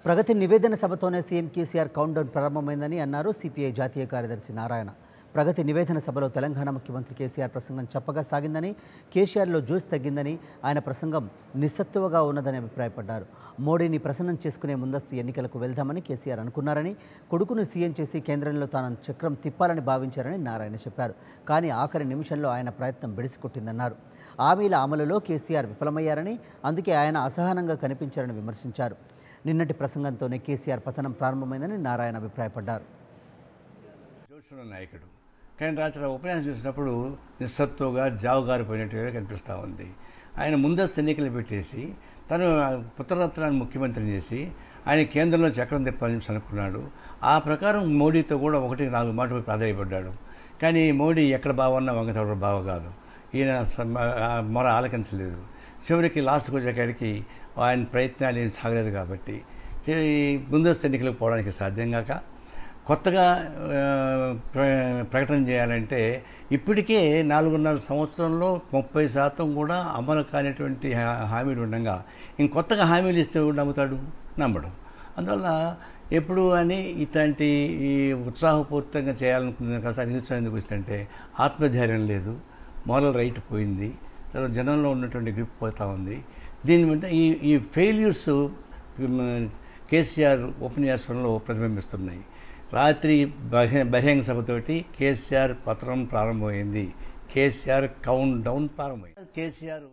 ప్రగతి నివేదన సభతోనే CM KCR countdown ప్రారంభమైందని అన్నారు సిపిఐ జాతీయ కార్యదర్శి నారాయణ ప్రగతి నివేదన సభలో తెలంగాణ ముఖ్యమంత్రి కేసీఆర్ ప్రసంగం చప్పగా సాగిందని కేసీఆర్లో జోష్ తగ్గిందని ఆయన ప్రసంగం నిస్సత్తువగా ఉన్నదని అభిప్రాయపడ్డారు మోడీని ప్రసన్నం చేసుకునే ముందస్తు ఎన్నికలకు వెళ్దామని కేసీఆర్ అనుకున్నారని కొడుకును సీఎం చేసి కేంద్రంలో తాను చక్రం తిప్పాలని భావించారని నారాయణ చెప్పారు కానీ ఆఖరి నిమిషంలో ఆయన ప్రయత్నం బెడిసికొట్టిందన్నారు హామీల అమలులో కేసీఆర్ విఫలమయ్యారని అందుకే ఆయన అసహనంగా కనిపించారని విమర్శించారు నిన్నటి ప్రసంగంతోనే కేసీఆర్ పతనం ప్రారంభమైందని నారాయణ అభిప్రాయపడ్డారు జోషున్న నాయకుడు కానీ రాత్రి ఆ ఉపన్యాసం చూసినప్పుడు నిస్సత్తుగా జావుగారిపోయినట్టుగా కనిపిస్తూ ఉంది ఆయన ముందస్తు ఎన్నికలు పెట్టేసి తను పుత్రరత్నాన్ని ముఖ్యమంత్రిని చేసి ఆయన కేంద్రంలో చక్రం తిప్పాలని అనుకున్నాడు ఆ ప్రకారం మోడీతో కూడా ఒకటి నాలుగు మాటలు ప్రాధాన్యపడ్డాడు కానీ మోడీ ఎక్కడ బావన్నా వంగతోడ బావ కాదు ఈయన స- ఆ మొర ఆలకించలేదు చివరికి లాస్ట్కి వచ్చేకాడికి ఆయన ప్రయత్నాలు ఏం సాగలేదు కాబట్టి ఈ ముందస్తు ఎన్నికలకు పోవడానికి సాధ్యం కాక కొత్తగా ఆ, ప్ర- ప్రకటన చేయాలంటే ఇప్పటికే నాలుగున్నర సంవత్సరంలో ముప్పై శాతం కూడా అమలు కానిటువంటి హా- హామీలు ఉండగా ఇంకొత్తగా హామీలు ఇస్తే కూడా నమ్ముతాడు నమ్మడు అందువల్ల ఎప్పుడు అని ఇట్లాంటి ఈ ఉత్సాహపూరితంగా చేయాలనుకున్న కాస్త నిరుత్సాహం ఎందుకు వచ్చిందంటే ఆత్మధైర్యం లేదు మోరల్ రైట్ పోయింది తర్వాత జనంలో ఉన్నటువంటి గ్రిప్ పోతా ఉంది దీని మీద ఈ ఈ ఫెయిల్యూర్స్ కేసీఆర్ ఉపన్యాసంలో ప్రతిబింబిస్తున్నాయి రాత్రి బహి- బహిరంగ సభతోటి కేసీఆర్ పత్రం ప్రారంభమైంది కేసీఆర్ కౌంట్ డౌన్ ప్రారంభమైంది KCR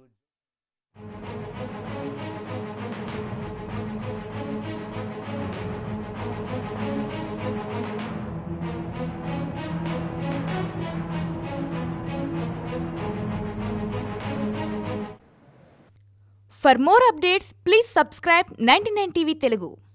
For more updates, please subscribe 99 TV Telugu.